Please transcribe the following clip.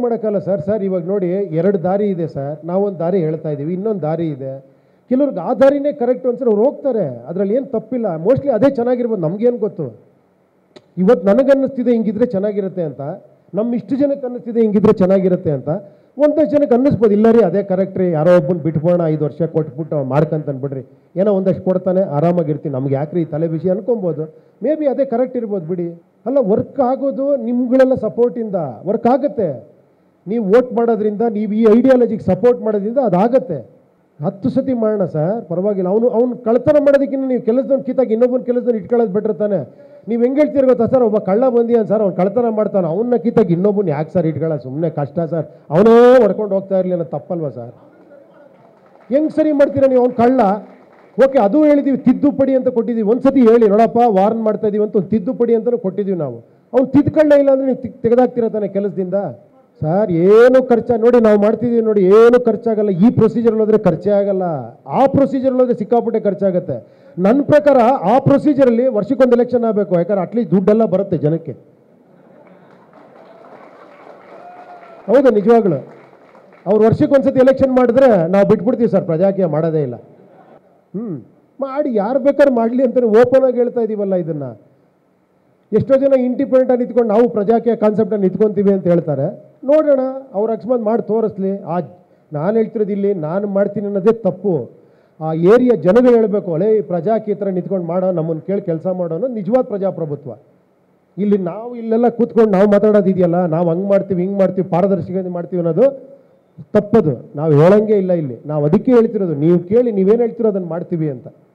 ಮಾಡೋಕ್ಕಲ್ಲ sir sir ಇವಾಗ ನೋಡಿ ಎರಡು ದಾರಿ ಇದೆ ಸರ್ ನಾವೊಂದು ದಾರಿ ಹೇಳ್ತಾ ಇದ್ದೀವಿ ಇನ್ನೊಂದು ದಾರಿ ಇದೆ ಕೆಲವ್ರಿಗೆ ಆ ದಾರಿನೇ ಕರೆಕ್ಟ್ ಅನ್ಸರ್ ಅವ್ರು ಹೋಗ್ತಾರೆ ಅದರಲ್ಲಿ ಏನು ತಪ್ಪಿಲ್ಲ ಮೋಸ್ಟ್ಲಿ ಅದೇ ಚೆನ್ನಾಗಿರ್ಬೋದು ನಮಗೇನು ಗೊತ್ತು ಇವತ್ತು ನನಗನ್ನಿಸ್ತಿದೆ ಹಿಂಗಿದ್ರೆ ಚೆನ್ನಾಗಿರುತ್ತೆ ಅಂತ ನಮ್ಮ ಇಷ್ಟು ಜನಕ್ಕೆ ಅನ್ನಿಸ್ತಿದೆ ಹಿಂಗಿದ್ರೆ ಚೆನ್ನಾಗಿರುತ್ತೆ ಅಂತ ಒಂದಷ್ಟು ಜನಕ್ಕೆ ಅನ್ನಿಸ್ಬೋದು ಇಲ್ಲ ರೀ ಅದೇ ಕರೆಕ್ಟ್ ರೀ ಯಾರೋ ಒಬ್ಬನ ಬಿಟ್ಬೋಣ ಐದು ವರ್ಷ ಕೊಟ್ಬಿಟ್ಟು ಅವ್ನು ಮಾಡ್ಕಂತಾನೆ ಬಿಡ್ರಿ ಏನೋ ಒಂದಷ್ಟು ಕೊಡ್ತಾನೆ ಆರಾಮಾಗಿರ್ತೀನಿ ನಮ್ಗೆ ಯಾಕ್ರಿ ಈ ತಲೆ ಬಿಸಿ ಅನ್ಕೊಬೋದು ಮೇ ಬಿ ಅದೇ ಕರೆಕ್ಟ್ ಇರ್ಬೋದು ಬಿಡಿ ಅಲ್ಲ ವರ್ಕ್ ಆಗೋದು ನಿಮ್ಗಳೆಲ್ಲ ಸಪೋರ್ಟಿಂದ ವರ್ಕ್ ಆಗುತ್ತೆ ನೀವು ವೋಟ್ ಮಾಡೋದ್ರಿಂದ ನೀವು ಈ ಐಡಿಯಾಲಜಿಗೆ ಸಪೋರ್ಟ್ ಮಾಡೋದ್ರಿಂದ ಅದಾಗತ್ತೆ ಹತ್ತು ಸತಿ ಮಾಡೋಣ ಸರ್ ಪರವಾಗಿಲ್ಲ ಅವನು ಅವ್ನು ಕಳ್ತನ ಮಾಡೋದಕ್ಕಿಂತ ನೀವು ಕೆಲಸದವ್ನು ಕಿತ್ತಾಗಿ ಇನ್ನೊಬ್ಬನ ಕೆಲಸದವ್ನು ಇಟ್ಕೊಳ್ಳೋದು ಬೆಟ್ರ್ ತಾನೆ ನೀವು ಹೆಂಗೆ ಹೇಳ್ತೀರ ಗೊತ್ತಾ ಸರ್ ಒಬ್ಬ ಕಳ್ಳ ಬಂದಿಯಾನ ಸರ್ ಅವ್ನು ಕಳ್ತನ ಮಾಡ್ತಾನೆ ಅವನ್ನ ಕಿತ್ತಾಗಿ ಇನ್ನೊಬ್ಬನ ಯಾಕೆ ಸರ್ ಇಟ್ಕೊಳ್ಳೋ ಸುಮ್ಮನೆ ಕಷ್ಟ ಸರ್ ಅವನೇ ಹೊಡ್ಕೊಂಡು ಹೋಗ್ತಾ ಇರಲಿ ಅನ್ನೋ ತಪ್ಪಲ್ವಾ ಸರ್ ಹೆಂಗೆ ಸರಿ ಮಾಡ್ತೀರಾ ನೀವು ಅವ್ನು ಕಳ್ಳ ಓಕೆ ಅದು ಹೇಳಿದ್ದೀವಿ ತಿದ್ದುಪಡಿ ಅಂತ ಕೊಟ್ಟಿದ್ದೀವಿ ಒಂದ್ಸತಿ ಹೇಳಿ ನೋಡಪ್ಪ ವಾರ್ನ್ ಮಾಡ್ತಾ ಇದೀವಿ ಅಂತ ಒಂದು ತಿದ್ದುಪಡಿ ಅಂತಲೂ ಕೊಟ್ಟಿದ್ದೀವಿ ನಾವು ಅವ್ನು ತಿದ್ಕೊಳ್ಳೇ ಇಲ್ಲ ಅಂದರೆ ನೀವು ತೆಗೆದಾಕ್ತಿರ ತಾನೆ ಕೆಲಸದಿಂದ ಸರ್ ಏನು ಖರ್ಚ ನೋಡಿ ನಾವು ಮಾಡ್ತಿದ್ದೀವಿ ನೋಡಿ ಏನು ಖರ್ಚಾಗಲ್ಲ ಈ ಪ್ರೊಸೀಜರ್ ಹೋದ್ರೆ ಖರ್ಚೇ ಆಗಲ್ಲ ಆ ಪ್ರೊಸೀಜರ್ ಹೋದ್ರೆ ಸಿಕ್ಕಾಪಟ್ಟೆ ಖರ್ಚಾಗುತ್ತೆ ನನ್ನ ಪ್ರಕಾರ ಆ ಪ್ರೊಸೀಜರಲ್ಲಿ ವರ್ಷಕ್ಕೊಂದು ಎಲೆಕ್ಷನ್ ಆಗಬೇಕು ಯಾಕಂದ್ರೆ ಅಟ್ಲೀಸ್ಟ್ ದುಡ್ಡೆಲ್ಲ ಬರುತ್ತೆ ಜನಕ್ಕೆ ಹೌದು ನಿಜವಾಗ್ಲು ಅವ್ರು ವರ್ಷಕ್ಕೊಂದ್ಸತಿ ಎಲೆಕ್ಷನ್ ಮಾಡಿದ್ರೆ ನಾವು ಬಿಟ್ಬಿಡ್ತೀವಿ ಸರ್ ಪ್ರಜಾಕೀಯ ಮಾಡೋದೇ ಇಲ್ಲ ಹ್ಞೂ ಮಾಡಿ ಯಾರು ಬೇಕಾದ್ರೆ ಮಾಡಲಿ ಅಂತ ಓಪನ್ ಆಗಿ ಹೇಳ್ತಾ ಇದೀವಲ್ಲ ಇದನ್ನು ಎಷ್ಟೋ ಜನ ಇಂಡಿಪೆಂಡೆಂಟ್ ಆಗಿ ನಿಂತ್ಕೊಂಡು ನಾವು ಪ್ರಜಾಕೀಯ ಕಾನ್ಸೆಪ್ಟನ್ನು ನಿಂತ್ಕೊಂತೀವಿ ಅಂತ ಹೇಳ್ತಾರೆ ನೋಡೋಣ ಅವ್ರು ಅಕಸ್ಮಾತ್ ಮಾಡಿ ತೋರಿಸ್ಲಿ ಆ ನಾನು ಹೇಳ್ತಿರೋದು ಇಲ್ಲಿ ನಾನು ಮಾಡ್ತೀನಿ ಅನ್ನೋದೇ ತಪ್ಪು ಆ ಏರಿಯಾ ಜನಗಳು ಹೇಳಬೇಕು ಅಲೇ ಈ ಪ್ರಜಾಕೀಯ ಥರ ನಿಂತ್ಕೊಂಡು ಮಾಡೋ ನಮ್ಮನ್ನು ಕೇಳಿ ಕೆಲಸ ಮಾಡೋ ಅನ್ನೋದು ನಿಜವಾದ ಪ್ರಜಾಪ್ರಭುತ್ವ ಇಲ್ಲಿ ನಾವು ಇಲ್ಲೆಲ್ಲ ಕೂತ್ಕೊಂಡು ನಾವು ಮಾತಾಡೋದಿದೆಯಲ್ಲ ನಾವು ಹಂಗೆ ಮಾಡ್ತೀವಿ ಹಿಂಗೆ ಮಾಡ್ತೀವಿ ಪಾರದರ್ಶಕತೆ ಮಾಡ್ತೀವಿ ಅನ್ನೋದು ತಪ್ಪದು ನಾವು ಹೇಳಂಗೆ ಇಲ್ಲ ಇಲ್ಲಿ ನಾವು ಅದಕ್ಕೆ ಹೇಳ್ತಿರೋದು ನೀವು ಕೇಳಿ ನೀವೇನು ಹೇಳ್ತಿರೋ ಅದನ್ನು ಮಾಡ್ತೀವಿ ಅಂತ